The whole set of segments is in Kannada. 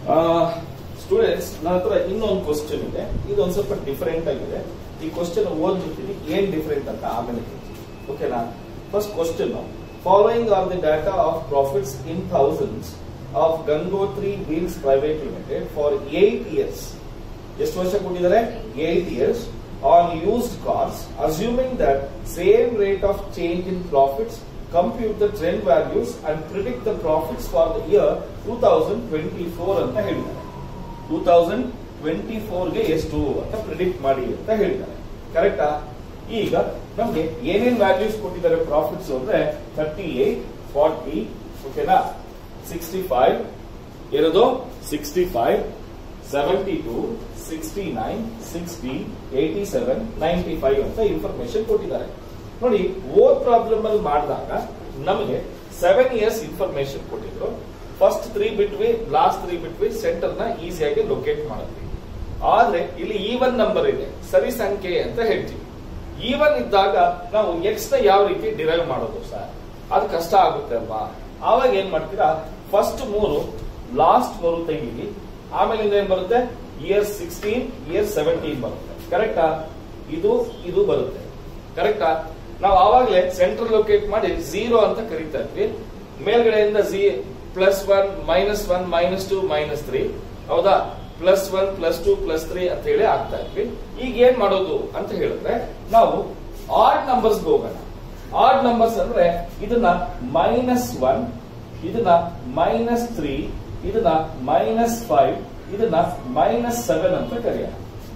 ಸ್ಟೂಡೆಂಟ್ಸ್ ನನ್ನ ಹತ್ರ ಇನ್ನೊಂದು ಕ್ವಶನ್ ಇದೆ ಇದೊಂದು ಸ್ವಲ್ಪ ಡಿಫರೆಂಟ್ ಆಗಿದೆ ಈ ಕ್ವಶನ್ ಓದ್ಬಿಡ್ತೀನಿ ಏನ್ ಡಿಫರೆಂಟ್ ಅಂತ ಆಮೇಲೆ ಹೇಳ್ತೀನಿ ಓಕೆನಾ first question following are the data of profits in thousands of Gangotri wheels private limited for eight years ಎಷ್ಟು ವರ್ಷ ಕೊಟ್ಟಿದ್ದಾರೆ eight years on used cars assuming that same rate of change in profits compute the trend values and predict the profits for the year two thousand twenty four ಅಂತ ಹೇಳಿದ್ದಾರೆ ಟೂ ತೌಸಂಡ್ ಟ್ವೆಂಟಿ ಫೋರ್ಗೆ ಎಷ್ಟು ಅಂತ ಪ್ರಿಡಿಕ್ಟ್ ಮಾಡಿ ಅಂತ ಹೇಳಿದ್ದಾರೆ ಕರೆಕ್ಟಾ ಈಗ ನಮ್ಗೆ ಏನೇನ್ ವ್ಯಾಲ್ಯೂಸ್ ಕೊಟ್ಟಿದ್ದಾರೆ ಪ್ರಾಫಿಟ್ಸ್ ಅಂದ್ರೆ ತರ್ಟಿ ಏಟ್ ಫಾರ್ಟಿ ಓಕೆನಾ ಸಿಕ್ಸ್ಟಿ ಫೈವ್ ಇರೋದು sixty five seventy two sixty nine sixty eighty seven ninety five ಅಂತ ಇನ್ಫಾರ್ಮೇಶನ್ ಕೊಟ್ಟಿದ್ದಾರೆ ನೋಡಿ ಓದ್ ಪ್ರಾಬ್ಲಮ್ ಅಲ್ಲಿ ಮಾಡಿದಾಗ ನಮಗೆ ಸೆವೆನ್ ಇಯರ್ಸ್ ಇನ್ಫಾರ್ಮೇಶನ್ ಕೊಟ್ಟಿದ್ರು first three between last three between centre ನ ಈಸಿಯಾಗಿ ಲೊಕೇಟ್ ಮಾಡಿದ್ವಿ ಆದ್ರೆ ಇಲ್ಲಿ ಈವನ್ ನಂಬರ್ ಇದೆ ಸರಿ ಸಂಖ್ಯೆ ಅಂತ ಹೇಳ್ತೀವಿ ಈವನ್ ಇದ್ದಾಗ ನಾವು ಎಕ್ಸ್ ನ ಯಾವ ರೀತಿ ಡಿರೈವ್ ಮಾಡೋದು ಸರ್ ಅದು ಕಷ್ಟ ಆಗುತ್ತೆ ಅಲ್ವಾ ಆವಾಗ ಏನ್ ಮಾಡ್ತೀರಾ ಫಸ್ಟ್ ಮೂರು ಲಾಸ್ಟ್ ಮೂರು ತೆಗೀರಿ ಆಮೇಲಿಂದ ಏನ್ ಬರುತ್ತೆ ಇಯರ್ ಸಿಕ್ಸ್ಟೀನ್ ಇಯರ್ ಸೆವೆಂಟೀನ್ ಬರುತ್ತೆ ಕರೆಕ್ಟಾ ಇದು ಇದು ಬರುತ್ತೆ ಕರೆಕ್ಟಾ ನಾವು ಆವಾಗಲೇ ಸೆಂಟ್ರಲ್ ಲೊಕೇಟ್ ಮಾಡಿ ಝೀರೋ ಅಂತ ಕರಿತಾ ಇದ್ವಿ ಮೇಲ್ಗಡೆಯಿಂದ z plus one minus one minus two minus three ಹೌದಾ plus one plus two plus three ಅಂತ ಹೇಳಿ ಆಗ್ತಾ ಇದ್ವಿ ಈಗ ಏನ್ ಮಾಡೋದು ಅಂತ ಹೇಳಿದ್ರೆ ನಾವು ಆಡ್ ನಂಬರ್ಸ್ ಹೋಗೋಣ ಆಡ್ ನಂಬರ್ಸ್ ಅಂದ್ರೆ ಇದನ್ನ ಮೈನಸ್ ಒನ್ ಇದನ್ನ ಮೈನಸ್ ತ್ರೀ ಇದನ್ನ ಮೈನಸ್ ಫೈವ್ ಇದನ್ನ ಮೈನಸ್ ಸೆವೆನ್ ಅಂತ ಕರೆಯೋಣ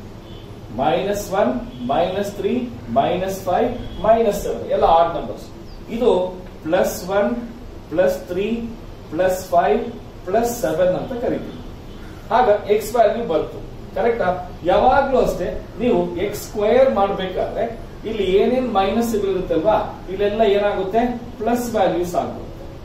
minus one minus three minus five minus seven ಎಲ್ಲ ಆಡ್ ನಂಬರ್ಸ್ ಇದು plus one plus three plus five plus seven ಅಂತ ಕರಿತೀವಿ ಆಗ ಎಕ್ಸ್ ವ್ಯಾಲ್ಯೂ ಬಂತು ಕರೆಕ್ಟಾ ಯಾವಾಗ್ಲೂ ಅಷ್ಟೇ ನೀವು ಎಕ್ಸ್ ಸ್ಕ್ವೇರ್ ಮಾಡಬೇಕಾದ್ರೆ ಇಲ್ಲಿ ಏನೇನ್ ಮೈನಸ್ ಇರುತ್ತಲ್ವಾ ಇಲ್ಲೆಲ್ಲ ಏನಾಗುತ್ತೆ ಪ್ಲಸ್ ವ್ಯಾಲ್ಯೂಸ್ ಆಗುತ್ತೆ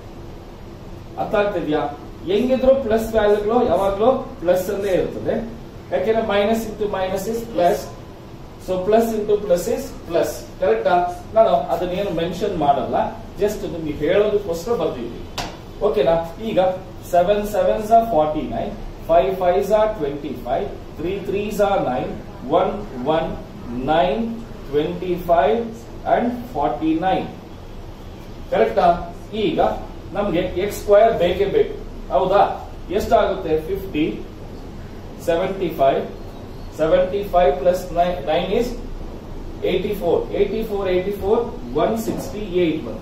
ಅರ್ಥ ಆಗ್ತಿದ್ಯಾ ಹೆಂಗಿದ್ರು ಪ್ಲಸ್ ವ್ಯಾಲ್ಯೂಗಳು ಯಾವಾಗ್ಲೂ ಪ್ಲಸ್ ಅಲ್ಲೇ ಇರ್ತದೆ ಯಾಕೆಂದ್ರೆ minus into minus is plus so plus into plus is plus ಕರೆಕ್ಟಾ ನಾನು ಅದನ್ನೇನು ಮೆನ್ಷನ್ ಮಾಡಲ್ಲ ಜಸ್ಟ್ ನಿಮ್ಗೆ ಹೇಳೋದಕ್ಕೋಸ್ಕರ ಬರ್ದಿದ್ವಿ ಓಕೆನಾ ಈಗ seven sevens are forty nine five fives are twenty five three threes are nine one one nine twenty five and forty nine ಕರೆಕ್ಟಾ ಈಗ ನಮ್ಗೆ ಎಕ್ಸ್ ಸ್ಕ್ವೇರ್ ಬೇಕೇ ಬೇಕು ಹೌದಾ ಎಷ್ಟಾಗುತ್ತೆ fifty seventy five seventy five plus nine is eighty four eighty four eighty four one sixty eight ಬಂತು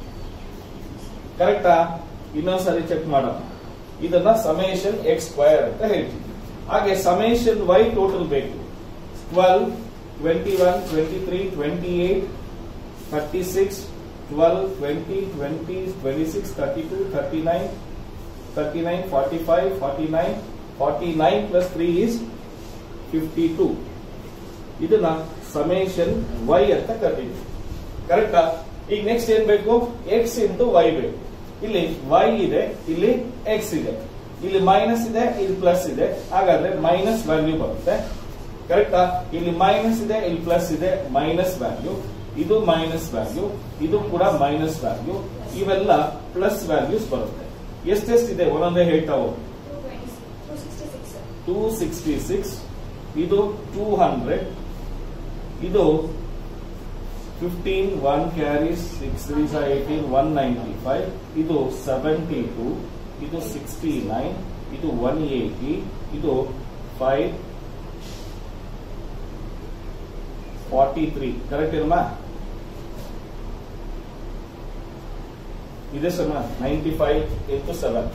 ಕರೆಕ್ಟಾ ಇನ್ನೊಂದ್ಸರಿ ಚೆಕ್ ಮಾಡೋಣ ಇದನ್ನ ಸಮೇಷನ್ ಎಕ್ಸ್ ಸ್ಕ್ವೇರ್ ಅಂತ ಹೇಳ್ತೀವಿ ಹಾಗೆ ಸಮೇಷನ್ ವೈ ಟೋಟಲ್ ಬೇಕು twelve twenty one twenty three twenty eight thirty six twelve twenty twenty twenty six thirty two thirty nine thirty nine forty five forty nine forty nine plus three is fifty two ಇದನ್ನ ಸಮೇಷನ್ ವೈ ಅಂತ ಕರೀತೀವಿ ಕರೆಕ್ಟಾ ಈಗ ನೆಕ್ಸ್ಟ್ ಏನ್ ಬೇಕು ಎಕ್ಸ್ ಇಂಟು ವೈ ಬೇಕು ಇಲ್ಲಿ ವೈ ಇದೆ ಇಲ್ಲಿ ಎಕ್ಸ್ ಇದೆ ಇಲ್ಲಿ ಮೈನಸ್ ಇದೆ ಇಲ್ಲಿ ಪ್ಲಸ್ ಇದೆ ಹಾಗಾದ್ರೆ ಮೈನಸ್ ವ್ಯಾಲ್ಯೂ ಬರುತ್ತೆ ಕರೆಕ್ಟಾ ಇಲ್ಲಿ ಮೈನಸ್ ಇದೆ ಇಲ್ಲಿ ಪ್ಲಸ್ ಇದೆ ಮೈನಸ್ ವ್ಯಾಲ್ಯೂ ಇದು ಮೈನಸ್ ವ್ಯಾಲ್ಯೂ ಇದು ಕೂಡ ಮೈನಸ್ ವ್ಯಾಲ್ಯೂ ಇವೆಲ್ಲ ಪ್ಲಸ್ ವ್ಯಾಲ್ಯೂಸ್ ಬರುತ್ತೆ ಎಷ್ಟೆಷ್ಟಿದೆ ಒಂದೊಂದೇ ಹೇಳ್ತಾ ಹೋಗಿ ಟೂ ಸಿಕ್ಸ್ಟಿ ಸಿಕ್ಸ್ ಇದು ಟೂ ಹಂಡ್ರೆಡ್ ಇದು fifteen one carries six threes eighteen one ninety five ಇದು ಸೆವೆಂಟಿ ಟೂ ಇದು ಸಿಕ್ಸ್ಟಿ ನೈನ್ ಇದು ಒನ್ ಏಟಿ ಇದು ಫೈವ್ ಫಾರ್ಟಿ ತ್ರೀ ಕರೆಕ್ಟ್ ಇರಮ್ಮ ಇದೆ sir ninety five into seven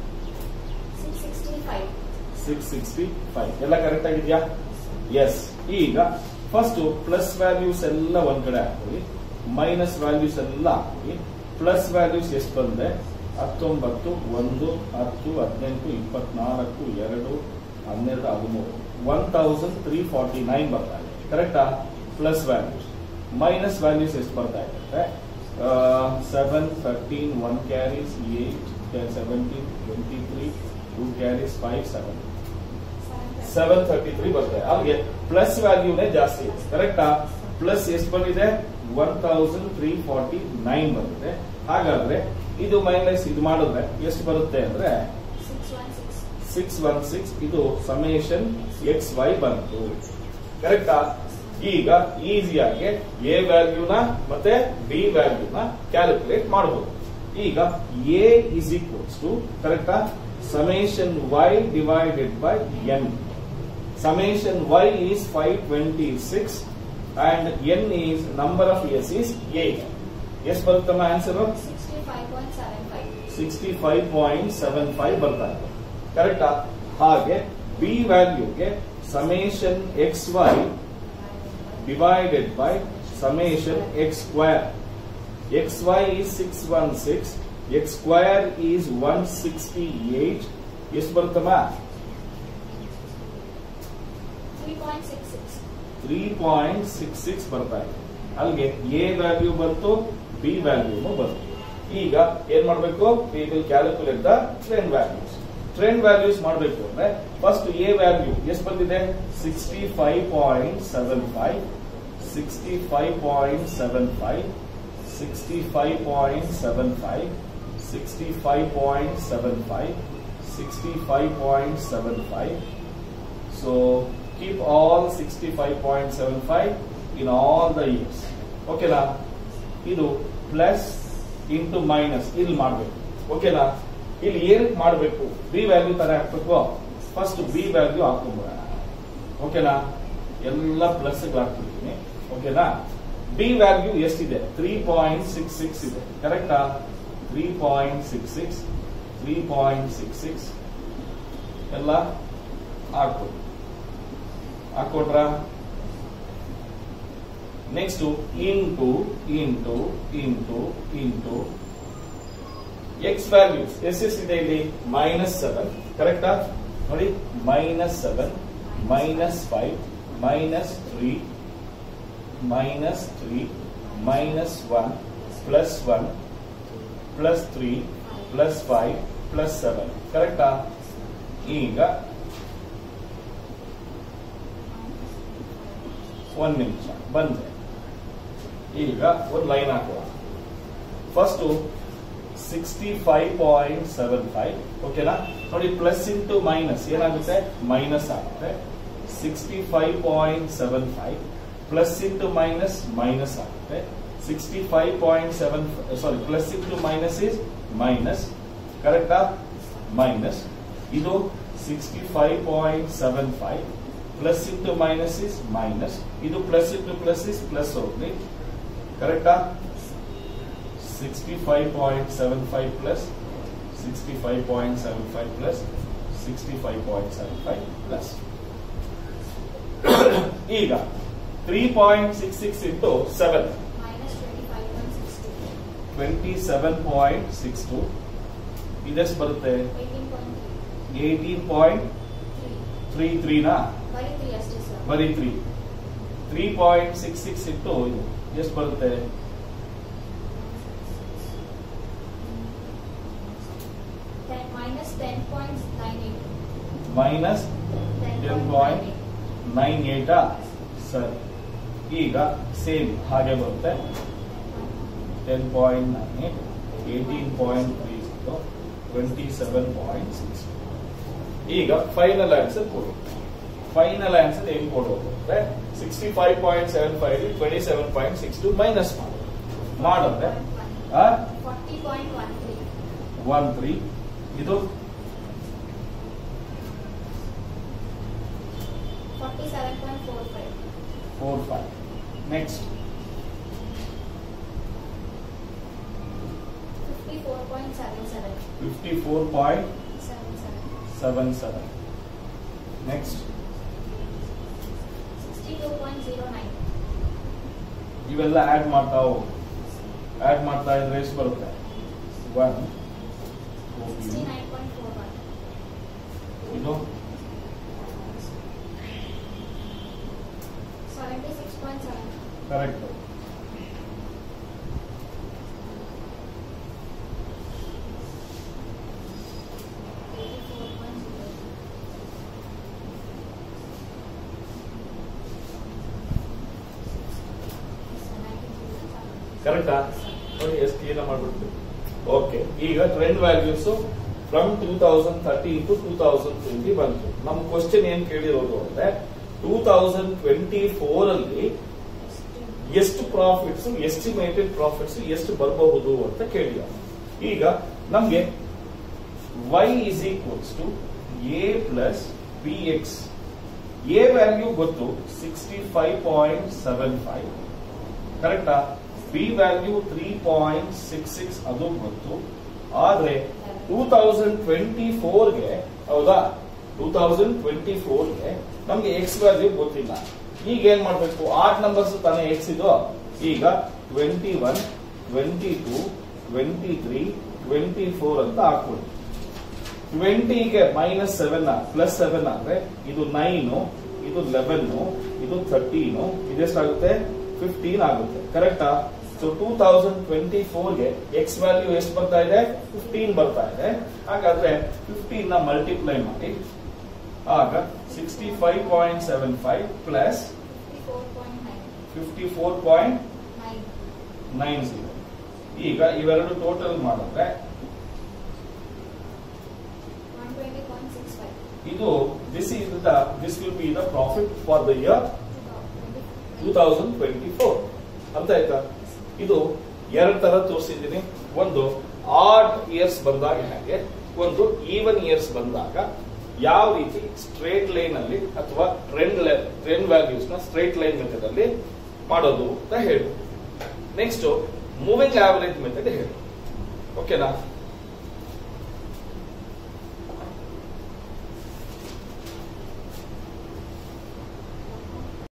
six sixty five ಎಲ್ಲ ಕರೆಕ್ಟ್ ಆಗಿದ್ಯಾ ಎಸ್ ಈಗ ಫಸ್ಟ್ ಪ್ಲಸ್ ವ್ಯಾಲ್ಯೂಸ್ ಎಲ್ಲ ಒಂದ್ ಕಡೆ ಹಾಕೊಳ್ಳಿ ಮೈನಸ್ ವ್ಯಾಲ್ಯೂಸ್ ಎಲ್ಲ ಹಾಕೊಳ್ಳಿ ಪ್ಲಸ್ ವ್ಯಾಲ್ಯೂಸ್ ಎಷ್ಟು ಬಂದ್ರೆ ಹತ್ತೊಂಬತ್ತು ಒಂದು ಹತ್ತು ಹದಿನೆಂಟು ಇಪ್ಪತ್ನಾಲ್ಕು ಎರಡು ಹನ್ನೆರಡು ಹದಿಮೂರು one thousand three forty nine ಬರ್ತಾ ಇದೆ ಕರೆಕ್ಟಾ ಪ್ಲಸ್ ವ್ಯಾಲ್ಯೂಸ್ ಮೈನಸ್ ವ್ಯಾಲ್ಯೂಸ್ ಎಷ್ಟು ಬರ್ತಾ ಇದೆ seven thirteen one carries eight seventeen twenty three two carries five seven seven thirty three ಬರ್ತದೆ ಅಲ್ಲಿಗೆ ಪ್ಲಸ್ ವ್ಯಾಲ್ಯೂನೇ ಜಾಸ್ತಿ ಇದೆ ಕರೆಕ್ಟಾ ಪ್ಲಸ್ ಎಷ್ಟು ಬಂದಿದೆ one thousand three forty nine ಬಂದಿದೆ ಹಾಗಾದ್ರೆ ಇದು ಮೈನಸ್ ಇದು ಮಾಡಿದ್ರೆ ಎಷ್ಟು ಬರುತ್ತೆ ಅಂದ್ರೆ ಸಿಕ್ಸ್ ಒನ್ ಸಿಕ್ಸ್ ಇದು ಸಮೇಶನ್ ಎಕ್ಸ್ ವೈ ಬಂತು ಕರೆಕ್ಟಾ ಈಗ ಈಸಿಯಾಗಿ ಎ ವ್ಯಾಲ್ಯೂನ ಮತ್ತೆ ಬಿ ವ್ಯಾಲ್ಯೂನ ಕ್ಯಾಲ್ಕುಲೇಟ್ ಮಾಡಬಹುದು ಈಗ ಎ ಇಸ್ ಈಕ್ವಲ್ಸ್ ಟು ಕರೆಕ್ಟಾ summation y divided by n summation y is five twenty six and n is number of s is eight ಎಷ್ಟು ಬರುತ್ತಮ್ಮ answer sixty five point seven five sixty five point seven five ಬರ್ತಾ ಇದೆ ಕರೆಕ್ಟಾ ಹಾಗೆ ಬಿ ವ್ಯಾಲ್ಯೂಗೆ summation x y divided by summation x square x y is six one six x square is one sixty eight ಎಷ್ಟು ಬರುತ್ತಮ್ಮ three point six six three point six six ಬರ್ತಾ ಇದೆ ಅಲ್ಲಿಗೆ ಎ ವ್ಯಾಲ್ಯೂ ಬಂತು ಬಿ ವ್ಯಾಲ್ಯೂನು ಬಂತು ಈಗ ಏನ್ ಮಾಡಬೇಕು we will calculate the trend values trend values ಮಾಡಬೇಕು ಅಂದ್ರೆ ಫಸ್ಟ್ ಎ ವ್ಯಾಲ್ಯೂ ಎಷ್ಟು ಬಂದಿದೆ sixty five point seven five sixty five point seven five sixty five point seven five sixty five point seven five sixty five point seven five So keep all 65.75 in all the years. ಓಕೆನಾ ಇದು ಪ್ಲಸ್ ಇಂಟು ಮೈನಸ್ ಇಲ್ಲಿ ಮಾಡಬೇಕು ಓಕೆನಾ ಇಲ್ಲಿ ಏನಕ್ಕೆ ಮಾಡಬೇಕು ಬಿ ವ್ಯಾಲ್ಯೂ ತರ ಹಾಕ್ಬೇಕು ಫಸ್ಟ್ ಬಿ ವ್ಯಾಲ್ಯೂ ಹಾಕೊಂಡ್ಬಿಡೋಣ ಓಕೆನಾ ಎಲ್ಲ ಪ್ಲಸ್ ಹಾಕ್ಬಿಡ್ತೀನಿ ಓಕೆನಾ ಬಿ ವ್ಯಾಲ್ಯೂ ಎಷ್ಟಿದೆ ತ್ರೀ ಪಾಯಿಂಟ್ ಸಿಕ್ಸ್ ಸಿಕ್ಸ್ ಇದೆ ಕರೆಕ್ಟಾ three point six six three point six six ಎಲ್ಲ ಹಾಕ್ಬೋದು ಹಾಕೊಟ್ರ next into into into into x values ಎಷ್ಟೆಷ್ಟಿದೆ ಇಲ್ಲಿ ಮೈನಸ್ ಸೆವೆನ್ ಕರೆಕ್ಟಾ ನೋಡಿ minus seven minus five minus three minus three minus one plus one plus three plus five plus seven ಕರೆಕ್ಟಾ ಈಗ ಒಂದ್ ನಿಮಿಷ ಬಂದೆ ಈಗ ಒಂದು ಲೈನ್ ಹಾಕುವ first sixty five point seven five ಓಕೆನಾ ನೋಡಿ ಪ್ಲಸ್ ಇಂಟು ಮೈನಸ್ ಏನಾಗುತ್ತೆ ಮೈನಸ್ ಆಗುತ್ತೆ sixty five point seven five plus into minus minus ಆಗುತ್ತೆ sixty five point seven sorry plus into minus is minus ಕರೆಕ್ಟಾ ಮೈನಸ್ ಇದು sixty five point seven five plus into minus is minus ಇದು plus into plus is plus ಹೋಗ್ಲಿ ಕರೆಕ್ಟಾ sixty five point seven five plus sixty five point seven five plus sixty five point seven five plus ಈಗ three point six six into seven minus twenty five point six two twenty seven point six two ಇದೆಷ್ಟು ಬರುತ್ತೆ eighteen point three eighteen point three three ತ್ರೀನಾ ಬರೀ ತ್ರೀ ಅಷ್ಟೇ ಸರ್ ಬರೀ three three point six six into ಇದು ಎಷ್ಟು ಬರುತ್ತೆ ten minus ten point nine eight minus ten point nine ಏಟಾ ಸರಿ ಈಗ ಸೇಮ್ ಹಾಗೆ ಬರುತ್ತೆ ten point nine eight eighteen point three zero twenty seven point six ಈಗ ಫೈನಲ್ ಆನ್ಸರ್ ಕೊಡು ಫೈನಲ್ ಆನ್ಸರ್ ಏನ್ ಕೊಡೋದು ಅಂದ್ರೆ sixty five point seven five twenty seven point six two minus ಮಾಡು ಮಾಡಿದ್ರೆ forty point one three one three ಇದು forty seven point four five four five next fifty four point seven seven fifty four point seven seven seven seven next sixty two point zero nine ಇವೆಲ್ಲ ಆಡ್ ಮಾಡ್ತಾ ಹೋಗು ಆಡ್ ಮಾಡ್ತಾ ಇದ್ರೆ ಎಷ್ಟು ಬರುತ್ತೆ one sixty nine point four one ಇದು seventy six point seven correct eighty four point zero ಕರೆಕ್ಟಾ ನೋಡಿ ಎಷ್ಟು ಕ್ಲೀನ್ ಮಾಡ್ಬಿಡ್ತೀವಿ ಓಕೆ ಈಗ trend values from two thousand thirteen to two thousand twenty ಬಂತು ನಮ್ಮ ಕ್ವಶನ್ ಏನ್ ಕೇಳಿರೋದು ಅಂದ್ರೆ ಟೂ ತೌಸಂಡ್ ಟ್ವೆಂಟಿ ಫೋರ್ ಅಲ್ಲಿ ಎಷ್ಟು ಪ್ರಾಫಿಟ್ಸ್ ಎಸ್ಟಿಮೇಟೆಡ್ ಪ್ರಾಫಿಟ್ಸ್ ಎಷ್ಟು ಬರಬಹುದು ಅಂತ ಕೇಳಿದ ಈಗ ನಮ್ಗೆ y is equals to a plus bx a value ಗೊತ್ತು sixty five point seven five ಕರೆಕ್ಟಾ b value three point six six ಅದು ಗೊತ್ತು ಆದ್ರೆ ಟೂ ತೌಸಂಡ್ ಟ್ವೆಂಟಿ ಫೋರ್ಗೆ ಹೌದಾ ಟೂ ತೌಸಂಡ್ ಟ್ವೆಂಟಿ ಫೋರ್ಗೆ ನಮ್ಗೆ ಎಕ್ಸ್ ವ್ಯಾಲ್ಯೂ ಗೊತ್ತಿಲ್ಲ ಈಗ ಏನ್ ಮಾಡ್ಬೇಕು ಆಟ್ ನಂಬರ್ಸ್ ತಾನೇ ಎಕ್ಸ್ ಇದು ಈಗ twenty one twenty two twenty three twenty four ಅಂತ ಹಾಕೊಳ್ಳಿ ಟ್ವೆಂಟಿಗೆ ಮೈನಸ್ ಸೆವೆನ್ ಪ್ಲಸ್ ಸೆವೆನ್ ಅಂದ್ರೆ ಇದು ನೈನು ಇದು ಲೆವೆನ್ ಇದು ಥರ್ಟೀನು ಇದೆಷ್ಟಾಗುತ್ತೆ ಫಿಫ್ಟೀನ್ ಆಗುತ್ತೆ ಕರೆಕ್ಟಾ ಸೊ ಟೂ ತೌಸಂಡ್ ಟ್ವೆಂಟಿ ಫೋರ್ಗೆ ಎಕ್ಸ್ ವ್ಯಾಲ್ಯೂ ಎಷ್ಟು ಬರ್ತಾ ಇದೆ ಫಿಫ್ಟೀನ್ ಬರ್ತಾ ಇದೆ ಹಾಗಾದ್ರೆ ಫಿಫ್ಟೀನ್ ನ ಮಲ್ಟಿಪ್ಲೈ ಮಾಡಿ ಆಗ sixty five point seven five plus fifty four point nine fifty four point nine nine zero ಈಗ ಇವೆರಡು ಟೋಟಲ್ ಮಾಡಿದ್ರೆ one twenty point six five ಇದು this is the this will be the profit for the year two thousand twenty four ಅರ್ಥ ಆಯ್ತಾ ಇದು ಎರಡು ತರ ತೋರಿಸಿದ್ದೀನಿ ಒಂದು ಆಡ್ ಇಯರ್ಸ್ ಬಂದಾಗ ಹಾಗೆ ಒಂದು ಈವನ್ ಇಯರ್ಸ್ ಬಂದಾಗ ಯಾವ ರೀತಿ ಸ್ಟ್ರೇಟ್ ಲೈನ್ ಅಲ್ಲಿ ಅಥವಾ ಟ್ರೆಂಡ್ ಟ್ರೆಂಡ್ ವ್ಯಾಲ್ಯೂಸ್ ನ ಸ್ಟ್ರೇಟ್ ಲೈನ್ ಮೆಥಡ್ ಅಲ್ಲಿ ಮಾಡೋದು ಅಂತ ಹೇಳಿ ನೆಕ್ಸ್ಟ್ ಮೂವಿಂಗ್ ಆವರೇಜ್ ಮೆಥಡ್ ಹೇಳಿ ಓಕೆನಾ